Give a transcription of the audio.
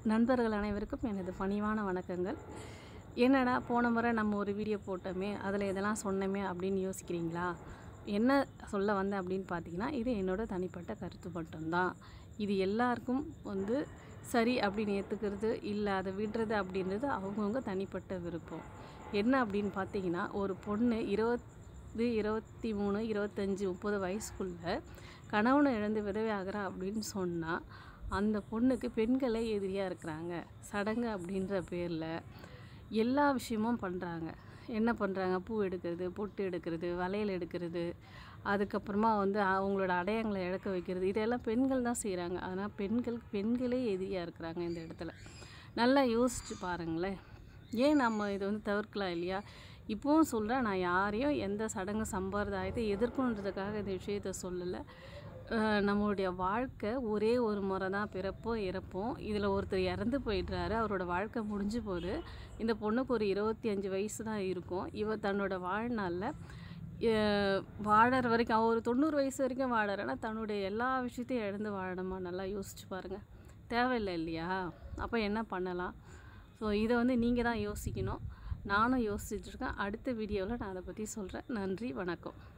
நண்பர்கள் அனைவருக்கும் எனது பணிவான வணக்கங்கள் என்னடா போன முறை நம்ம ஒரு வீடியோ போட்டோமே அதில் இதெல்லாம் சொன்னோமே அப்படின்னு யோசிக்கிறீங்களா என்ன சொல்ல வந்தேன் அப்படின்னு பார்த்தீங்கன்னா இது என்னோட தனிப்பட்ட கருத்து மட்டும்தான் இது எல்லாருக்கும் வந்து சரி அப்படின்னு ஏற்றுக்கிறது இல்லை அதை விடுறது அப்படின்றது அவங்கவுங்க தனிப்பட்ட விருப்பம் என்ன அப்படின்னு பார்த்தீங்கன்னா ஒரு பொண்ணு இருபது இருபத்தி மூணு இருபத்தஞ்சி முப்பது வயசுக்குள்ள கணவனை இழந்து விதவையாகிறா அப்படின்னு சொன்னால் அந்த பொண்ணுக்கு பெண்களே எதிரியாக இருக்கிறாங்க சடங்கு அப்படின்ற பேரில் எல்லா விஷயமும் பண்ணுறாங்க என்ன பண்ணுறாங்க பூ எடுக்கிறது பொட்டு எடுக்கிறது வளையல் எடுக்கிறது அதுக்கப்புறமா வந்து அவங்களோட அடையாளங்களை இழக்க வைக்கிறது இதெல்லாம் பெண்கள் தான் செய்கிறாங்க ஆனால் பெண்கள் பெண்களே எதிரியாக இருக்கிறாங்க இந்த இடத்துல நல்லா யோசிச்சு பாருங்களேன் ஏன் நம்ம இதை வந்து தவிர்க்கலாம் இல்லையா இப்போவும் சொல்கிறேன் நான் யாரையும் எந்த சடங்கு சம்பிரதாயத்தை எதிர்க்கணுன்றதுக்காக இந்த விஷயத்த சொல்லலை அஹ் நம்மளுடைய வாழ்க்கை ஒரே ஒரு முறை தான் பிறப்போம் இறப்போம் இதில் ஒருத்தர் இறந்து போயிடுறாரு அவரோட வாழ்க்கை முடிஞ்சு போகுது இந்த பொண்ணுக்கு ஒரு இருபத்தி அஞ்சு வயசு தான் இருக்கும் இவ தன்னோட வாழ்நாளில் அஹ் வாழற வரைக்கும் அவ ஒரு தொண்ணூறு வயசு வரைக்கும் வாழறனா தன்னுடைய எல்லா விஷயத்தையும் இழந்து வாழணுமா நல்லா யோசிச்சு பாருங்கள் தேவையில்லை இல்லையா அப்போ என்ன பண்ணலாம் ஸோ இதை வந்து நீங்கள் தான் யோசிக்கணும் நானும் யோசிச்சுட்டு இருக்கேன் அடுத்த வீடியோவில் நான் அதை பற்றி சொல்கிறேன் நன்றி வணக்கம்